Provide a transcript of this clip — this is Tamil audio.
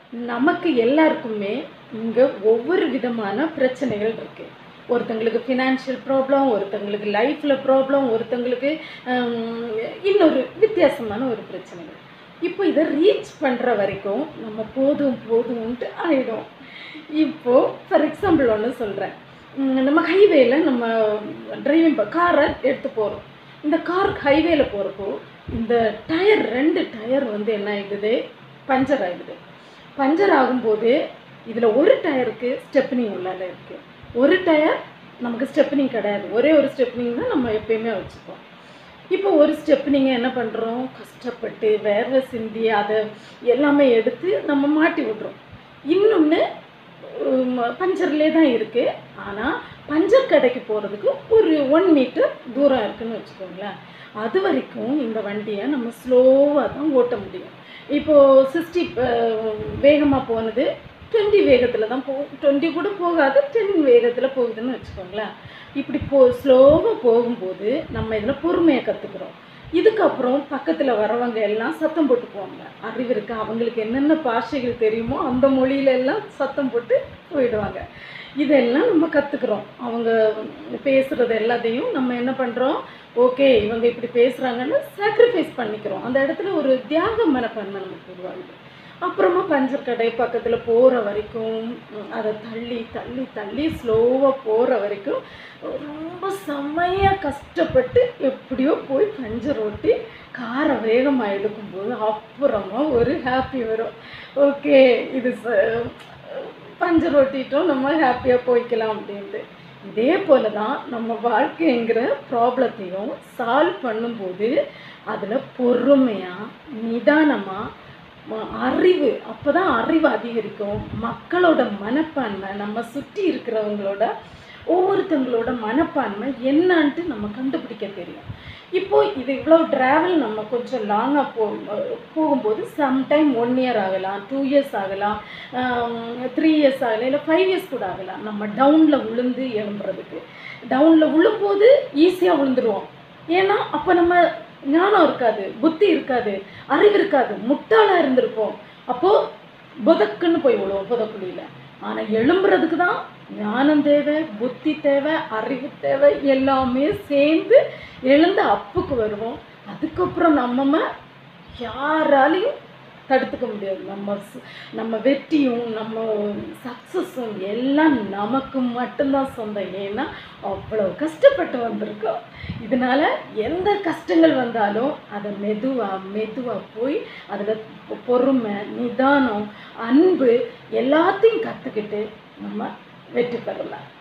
நமக்கு எல்லாருக்குமே இங்கே ஒவ்வொரு விதமான பிரச்சனைகள் இருக்குது ஒருத்தங்களுக்கு ஃபினான்ஷியல் ப்ராப்ளம் ஒருத்தங்களுக்கு லைஃப்பில் ப்ராப்ளம் ஒருத்தங்களுக்கு ஹம், இன்னொரு வித்தியாசமான ஒரு பிரச்சனைகள் இப்போ இதை ரீச் பண்ணுற வரைக்கும் நம்ம போதும் போதும்ன்ட்டு ஆகிடும் இப்போது ஃபார் எக்ஸாம்பிள் ஒன்று சொல்கிறேன் நம்ம ஹைவேல நம்ம டிரைவிங் காரை எடுத்து போகிறோம் இந்த கார் ஹைவேல போகிறப்போ இந்த டயர் ரெண்டு டயர் வந்து என்ன ஆகிடுது பஞ்சர் ஆகிடுது பஞ்சர் ஆகும்போது இதில் ஒரு டயருக்கு ஸ்டெப்னிங் உள்ளால இருக்குது ஒரு டயர் நமக்கு ஸ்டெப்னிங் கிடையாது ஒரே ஒரு ஸ்டெப்னிங் தான் நம்ம எப்பயுமே வச்சுப்போம் இப்போ ஒரு ஸ்டெப் நீங்கள் என்ன பண்ணுறோம் கஷ்டப்பட்டு வேர்வை சிந்தி அதை எல்லாமே எடுத்து நம்ம மாட்டி விட்றோம் இன்னொன்று பஞ்சர்லேயே தான் இருக்குது ஆனால் பஞ்சர் கடைக்கு போகிறதுக்கு ஒரு ஒன் மீட்டர் தூரம் இருக்குன்னு வச்சுக்கோங்களேன் அது வரைக்கும் இந்த வண்டியை நம்ம ஸ்லோவாக தான் ஓட்ட முடியும் இப்போது சிக்ஸ்டி வேகமாக போனது டுவெண்ட்டி வேகத்தில் தான் போகும் டுவெண்ட்டி கூட போகாது டென் வேகத்தில் போகுதுன்னு வச்சுக்கோங்களேன் இப்படி போ ஸ்லோவாக போகும்போது நம்ம இதில் பொறுமையை கற்றுக்குறோம் இதுக்கப்புறம் பக்கத்தில் வரவங்க எல்லாம் சத்தம் போட்டு போவாங்க அறிவு இருக்கு அவங்களுக்கு என்னென்ன பாஷைகள் தெரியுமோ அந்த மொழியில எல்லாம் சத்தம் போட்டு போயிடுவாங்க இதெல்லாம் நம்ம கற்றுக்குறோம் அவங்க பேசுகிறது எல்லாத்தையும் நம்ம என்ன பண்ணுறோம் ஓகே இவங்க இப்படி பேசுகிறாங்கன்னு சாக்ரிஃபைஸ் பண்ணிக்கிறோம் அந்த இடத்துல ஒரு தியாக மனப்பான்மை நமக்கு உருவாகுது அப்புறமா பஞ்சர் கடை பக்கத்தில் போகிற வரைக்கும் உம், அதை தள்ளி தள்ளி தள்ளி ஸ்லோவாக போகிற வரைக்கும் ரொம்ப செம்மையாக கஷ்டப்பட்டு எப்படியோ போய் பஞ்சர் ஓட்டி காரை வேகமாக எடுக்கும்போது அப்புறமா ஒரு ஹாப்பி வரும் ஓகே இது ச- பஞ்சர் ஓட்டிட்டோம் நம்ம ஹாப்பியாக போய்க்கலாம் அப்படின்ட்டு இதே போல தான் நம்ம வாழ்க்கைங்கிற ப்ராப்ளத்தையும் சால்வ் பண்ணும்போது அதில் பொறுமையாக நிதானமாக ம- அறிவு அப்போ தான் அறிவு அதிகரிக்கும் மக்களோட மனப்பான்மை நம்ம சுற்றி இருக்கிறவங்களோட ஒவ்வொருத்தங்களோட மனப்பான்மை என்னன்ட்டு நம்ம கண்டுபிடிக்க தெரியும் இப்போ இது இவ்வளோ ட்ராவல் நம்ம கொஞ்சம் லாங்காக போ போகும்போது சம்டைம் ஒன் இயர் ஆகலாம் டூ இயர்ஸ் ஆகலாம் த்ரீ இயர்ஸ் ஆகலாம் இல்லை ஃபைவ் இயர்ஸ் கூட ஆகலாம் நம்ம டவுனில் விழுந்து எழும்புறதுக்கு டவுனில் விழும்போது ஈஸியாக விழுந்துருவோம் ஏன்னா அப்போ நம்ம ஞானம் இருக்காது புத்தி இருக்காது அறிவு இருக்காது முட்டாளாக இருந்திருப்போம் அப்போது புதக்குன்னு போய் விழுவோம் புதக்குழியில் ஆனால் எழும்புறதுக்கு தான் ஞானம் தேவை புத்தி தேவை அறிவு தேவை எல்லாமே சேர்ந்து எழுந்து அப்புக்கு வருவோம் அதுக்கப்புறம் நம்ம யாராலையும் தடுத்துக்க முடியாது நம்ம சு- நம்ம வெற்றியும் நம்ம சக்ஸஸும் எல்லாம் நமக்கு மட்டும்தான் சொந்தம் ஏன்னா அவ்வளோ கஷ்டப்பட்டு வந்திருக்கோம் இதனால எந்த கஷ்டங்கள் வந்தாலும் அதை மெதுவாக மெதுவாக போய் அதில் பொறுமை நிதானம் அன்பு எல்லாத்தையும் கற்றுக்கிட்டு நம்ம வெற்றி பெறலாம்